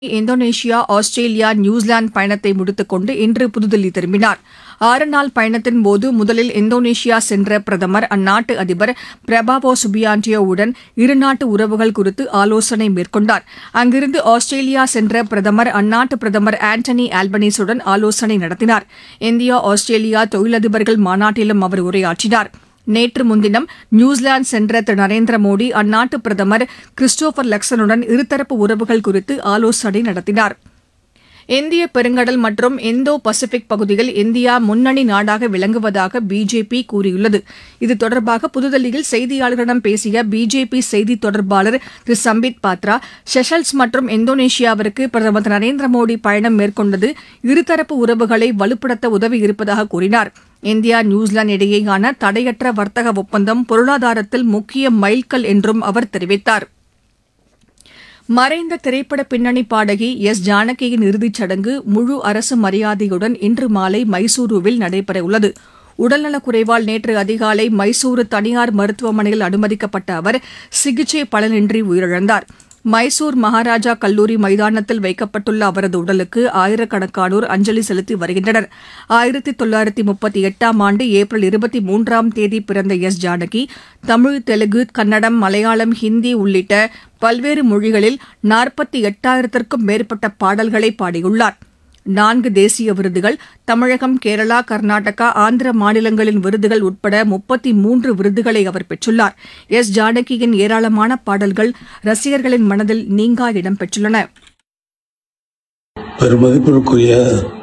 Indonesia Australia New Zealand பயணத்தை முடித்துக் கொண்டு இன்று புதுதில்லி திரும்பினார் ஆறு நாள் பயணத்தின் போது முதலில் இந்தோனேஷியா சென்ற பிரதமர் அந்நாட்டு அதிபர் பிரபாவோ சுபியாண்டியோவுடன் இருநாட்டு உறவுகள் குறித்து ஆலோசனை மேற்கொண்டார் அங்கிருந்து ஆஸ்திரேலியா சென்ற பிரதமர் அந்நாட்டு பிரதமர் ஆண்டனி ஆல்பனீஸுடன் ஆலோசனை நடத்தினார் இந்தியா ஆஸ்திரேலியா தொழிலதிபர்கள் மாநாட்டிலும் அவர் உரையாற்றினார் நேற்று முன்தினம் நியூசிலாந்து சென்ற திரு நரேந்திர மோடி அந்நாட்டு பிரதமர் கிறிஸ்டோபர் லக்சனுடன் இருதரப்பு உறவுகள் குறித்து ஆலோசனை நடத்தினார் இந்திய பெருங்கடல் மற்றும் இந்தோ பசிபிக் பகுதியில் இந்தியா முன்னணி நாடாக விளங்குவதாக பிஜேபி கூறியுள்ளது இது தொடர்பாக புதுதில்லியில் செய்தியாளர்களிடம் பேசிய பிஜேபி செய்தி தொடர்பாளர் திரு சம்பித் பாத்ரா செஷல்ஸ் மற்றும் இந்தோனேஷியாவிற்கு பிரதமர் திரு நரேந்திர மோடி பயணம் மேற்கொண்டது இருதரப்பு உறவுகளை வலுப்படுத்த உதவி இருப்பதாக கூறினார் இந்தியா நியூசிலாந்து இடையேயான தடையற்ற வர்த்தக ஒப்பந்தம் பொருளாதாரத்தில் முக்கிய மைல்கல் என்றும் அவர் தெரிவித்தார் மறைந்த திரைப்பட பின்னணி பாடகி எஸ் ஜானகியின் இறுதிச் சடங்கு முழு அரசு மரியாதையுடன் இன்று மாலை மைசூருவில் நடைபெறவுள்ளது உடல்நலக்குறைவால் நேற்று அதிகாலை மைசூரு தனியார் மருத்துவமனையில் அனுமதிக்கப்பட்ட அவர் சிகிச்சை பலனின்றி உயிரிழந்தார் மைசூர் மகாராஜா கல்லூரி மைதானத்தில் வைக்கப்பட்டுள்ள அவரது உடலுக்கு ஆயிரக்கணக்கானோர் அஞ்சலி செலுத்தி வருகின்றனர் ஆயிரத்தி தொள்ளாயிரத்தி முப்பத்தி எட்டாம் ஆண்டு ஏப்ரல் இருபத்தி மூன்றாம் தேதி பிறந்த எஸ் ஜானகி தமிழ் தெலுங்கு கன்னடம் மலையாளம் ஹிந்தி உள்ளிட்ட பல்வேறு மொழிகளில் நாற்பத்தி எட்டாயிரத்திற்கும் மேற்பட்ட பாடல்களை பாடியுள்ளார் நான்கு தேசிய விருதுகள் தமிழகம் கேரளா கர்நாடகா ஆந்திர மாநிலங்களின் விருதுகள் உட்பட முப்பத்தி மூன்று விருதுகளை அவர் பெற்றுள்ளார் எஸ் ஜானகியின் ஏராளமான பாடல்கள் ரசிகர்களின் மனதில் நீங்கா இடம் பெற்றுள்ளன பெருமதிப்பிற்குரிய